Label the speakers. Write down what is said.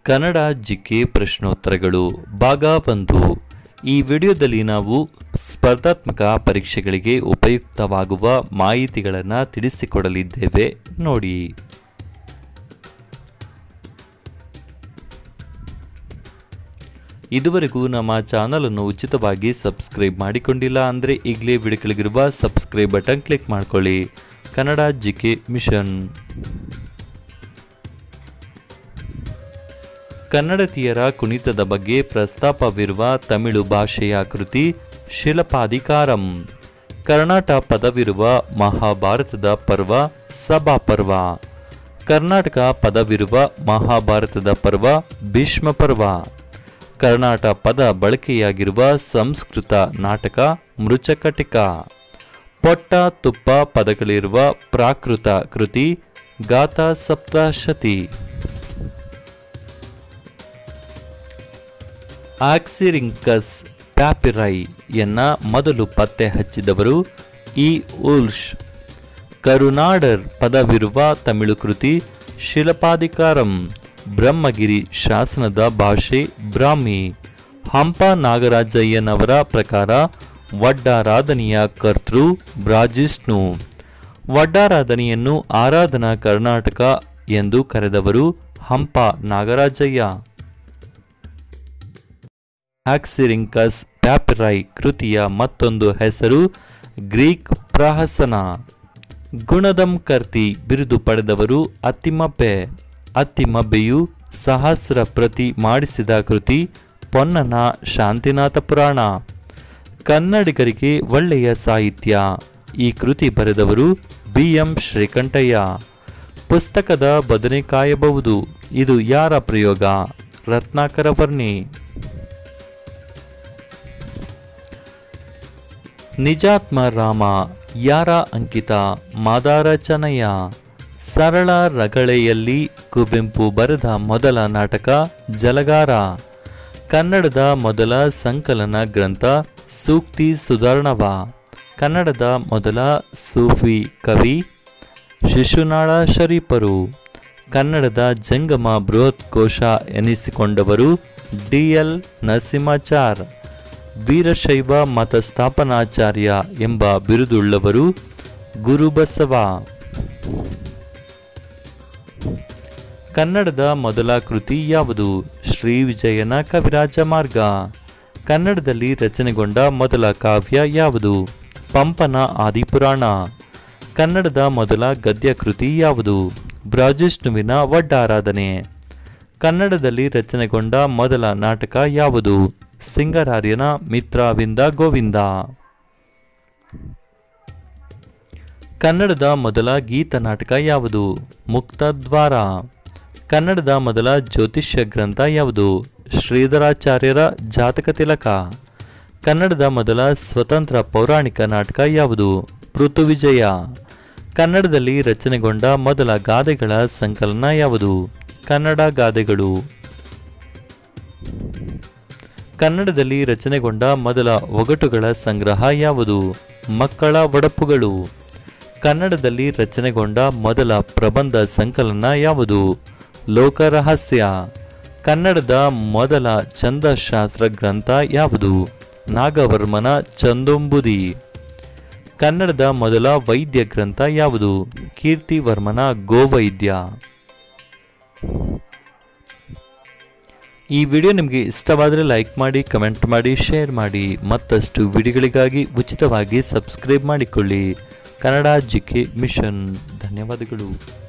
Speaker 1: Kannada GK ಪ್ರಶ್ನೋತ್ತರಗಳು ಭಾಗ ಒಂದು ಈ ವಿಡಿಯೋದಲ್ಲಿ ನಾವು ಸ್ಪರ್ಧಾತ್ಮಕ ಪರೀಕ್ಷೆಗಳಿಗೆ ಉಪಯುಕ್ತವಾಗುವ ಮಾಹಿತಿಗಳನ್ನು ತಿಳಿಸಿಕೊಡಲಿದ್ದೇವೆ ನೋಡಿ ಇದುವರೆಗೂ ನಮ್ಮ ಚಾನಲನ್ನು ಉಚಿತವಾಗಿ ಸಬ್ಸ್ಕ್ರೈಬ್ ಮಾಡಿಕೊಂಡಿಲ್ಲ ಅಂದರೆ ಈಗಲೇ ವಿಡಿಯೋ ಕೆಳಗಿರುವ ಸಬ್ಸ್ಕ್ರೈಬ್ ಬಟನ್ ಕ್ಲಿಕ್ ಮಾಡ್ಕೊಳ್ಳಿ ಕನ್ನಡ ಜಿಕೆ ಮಿಷನ್ ಕನ್ನಡತಿಯರ ಕುಣಿತದ ಬಗ್ಗೆ ಪ್ರಸ್ತಾಪವಿರುವ ತಮಿಳು ಭಾಷೆಯ ಕೃತಿ ಶಿಲಪಾಧಿಕಾರಂ ಕರ್ನಾಟ ಪದವಿರುವ ಮಹಾಭಾರತದ ಪರ್ವ ಸಭಾ ಪರ್ವ ಕರ್ನಾಟಕ ಪದವಿರುವ ಮಹಾಭಾರತದ ಪರ್ವ ಭೀಷ್ಮ ಪರ್ವ ಕರ್ನಾಟ ಪದ ಬಳಕೆಯಾಗಿರುವ ಸಂಸ್ಕೃತ ನಾಟಕ ಮೃಚಕಟಿಕ ಪೊಟ್ಟ ತುಪ್ಪ ಪದಗಳಿರುವ ಪ್ರಾಕೃತ ಕೃತಿ ಗಾಥಾ ಸಪ್ತಶತಿ ಆಕ್ಸಿರಿಂಕಸ್ ಪ್ಯಾಪಿರೈ ಎನ್ನ ಮೊದಲು ಪತ್ತೆ ಹಚ್ಚಿದವರು ಇ ಉಲ್ಶ್ ಕರುನಾಡರ್ ಪದವಿರುವ ತಮಿಳು ಕೃತಿ ಶಿಲಪಾಧಿಕಾರಂ ಬ್ರಹ್ಮಗಿರಿ ಶಾಸನದ ಭಾಷೆ ಬ್ರಾಹ್ಮಿ ಹಂಪ ನಾಗರಾಜಯ್ಯನವರ ಪ್ರಕಾರ ವಡ್ಡಾರಾಧನೆಯ ಕರ್ತೃ ಬ್ರಾಜಿಷ್ಣು ವಡ್ಡಾರಾಧನೆಯನ್ನು ಆರಾಧನಾ ಕರ್ನಾಟಕ ಎಂದು ಕರೆದವರು ಹಂಪ ನಾಗರಾಜಯ್ಯ ಆಕ್ಸಿರಿಂಕಸ್ ಪ್ಯಾಪಿರೈ ಕೃತಿಯ ಮತ್ತೊಂದು ಹೆಸರು ಗ್ರೀಕ್ ಪ್ರಹಸನ ಗುಣದಂ ಕರ್ತಿ ಬಿರುದು ಪಡೆದವರು ಅತ್ತಿಮಬ್ಬೆ ಅತ್ತಿಮಬ್ಬೆಯು ಸಹಸ್ರ ಪ್ರತಿ ಮಾಡಿಸಿದ ಕೃತಿ ಪೊನ್ನನ ಶಾಂತಿನಾಥ ಪುರಾಣ ಕನ್ನಡಿಗರಿಗೆ ಒಳ್ಳೆಯ ಸಾಹಿತ್ಯ ಈ ಕೃತಿ ಬರೆದವರು ಬಿ ಎಂ ಶ್ರೀಕಂಠಯ್ಯ ಪುಸ್ತಕದ ಬದನೆ ಕಾಯಬಹುದು ಇದು ಯಾರ ಪ್ರಯೋಗ ರತ್ನಾಕರ ವರ್ಣಿ ನಿಜಾತ್ಮ ರಾಮ ಯಾರ ಅಂಕಿತ ಮಾದಾರ ಚನಯ್ಯ ಸರಳ ರಗಳೆಯಲ್ಲಿ ಕುವೆಂಪು ಬರೆದ ಮೊದಲ ನಾಟಕ ಜಲಗಾರ ಕನ್ನಡದ ಮೊದಲ ಸಂಕಲನ ಗ್ರಂಥ ಸೂಕ್ತಿ ಸುಧಾರಣವ ಕನ್ನಡದ ಮೊದಲ ಸೂಫಿ ಕವಿ ಶಿಶುನಾಳ ಶರೀಫರು ಕನ್ನಡದ ಜಂಗಮ ಬೃಹತ್ ಕೋಶ ಎನಿಸಿಕೊಂಡವರು ಡಿ ಎಲ್ ನರಸಿಂಹಾಚಾರ್ ವೀರಶೈವ ಮತ ಸ್ಥಾಪನಾಚಾರ್ಯ ಎಂಬ ಬಿರುದುಳ್ಳವರು ಗುರುಬಸವ ಕನ್ನಡದ ಮೊದಲ ಕೃತಿ ಯಾವುದು ಶ್ರೀ ವಿಜಯನ ಕವಿರಾಜ ಮಾರ್ಗ ಕನ್ನಡದಲ್ಲಿ ರಚನೆಗೊಂಡ ಮೊದಲ ಕಾವ್ಯ ಯಾವುದು ಪಂಪನ ಆದಿಪುರಾಣ ಕನ್ನಡದ ಮೊದಲ ಗದ್ಯ ಕೃತಿ ಯಾವುದು ಬ್ರಾಜಿಷ್ಣುವಿನ ಒಡ್ಡಾರಾಧನೆ ಕನ್ನಡದಲ್ಲಿ ರಚನೆಗೊಂಡ ಮೊದಲ ನಾಟಕ ಯಾವುದು ಸಿಂಗರಾರ್ಯನ ಮಿತ್ರವಿಂದ ಗೋವಿಂದ ಕನ್ನಡದ ಮೊದಲ ಗೀತ ನಾಟಕ ಯಾವುದು ಮುಕ್ತದ್ವಾರ ಕನ್ನಡದ ಮೊದಲ ಜ್ಯೋತಿಷ್ಯ ಗ್ರಂಥ ಯಾವುದು ಶ್ರೀಧರಾಚಾರ್ಯರ ಜಾತಕ ತಿಲಕ ಕನ್ನಡದ ಮೊದಲ ಸ್ವತಂತ್ರ ಪೌರಾಣಿಕ ನಾಟಕ ಯಾವುದು ಪೃಥುವಿಜಯ ಕನ್ನಡದಲ್ಲಿ ರಚನೆಗೊಂಡ ಮೊದಲ ಗಾದೆಗಳ ಸಂಕಲನ ಯಾವುದು ಕನ್ನಡ ಗಾದೆಗಳು ಕನ್ನಡದಲ್ಲಿ ರಚನೆಗೊಂಡ ಮೊದಲ ಒಗಟುಗಳ ಸಂಗ್ರಹ ಯಾವುದು ಮಕ್ಕಳ ಒಡಪುಗಳು ಕನ್ನಡದಲ್ಲಿ ರಚನೆಗೊಂಡ ಮೊದಲ ಪ್ರಬಂಧ ಸಂಕಲನ ಯಾವುದು ಲೋಕರಹಸ್ಯ ಕನ್ನಡದ ಮೊದಲ ಛಂದಶಾಸ್ತ್ರ ಗ್ರಂಥ ಯಾವುದು ನಾಗವರ್ಮನ ಚಂದೊಂಬುದಿ ಕನ್ನಡದ ಮೊದಲ ವೈದ್ಯ ಗ್ರಂಥ ಯಾವುದು ಕೀರ್ತಿವರ್ಮನ ಗೋವೈದ್ಯ ಈ ವಿಡಿಯೋ ನಿಮಗೆ ಇಷ್ಟವಾದರೆ ಲೈಕ್ ಮಾಡಿ ಕಮೆಂಟ್ ಮಾಡಿ ಶೇರ್ ಮಾಡಿ ಮತ್ತಷ್ಟು ವಿಡಿಯೋಗಳಿಗಾಗಿ ಉಚಿತವಾಗಿ ಸಬ್ಸ್ಕ್ರೈಬ್ ಮಾಡಿಕೊಳ್ಳಿ ಕನ್ನಡ ಜಿಕೆ ಮಿಷನ್ ಧನ್ಯವಾದಗಳು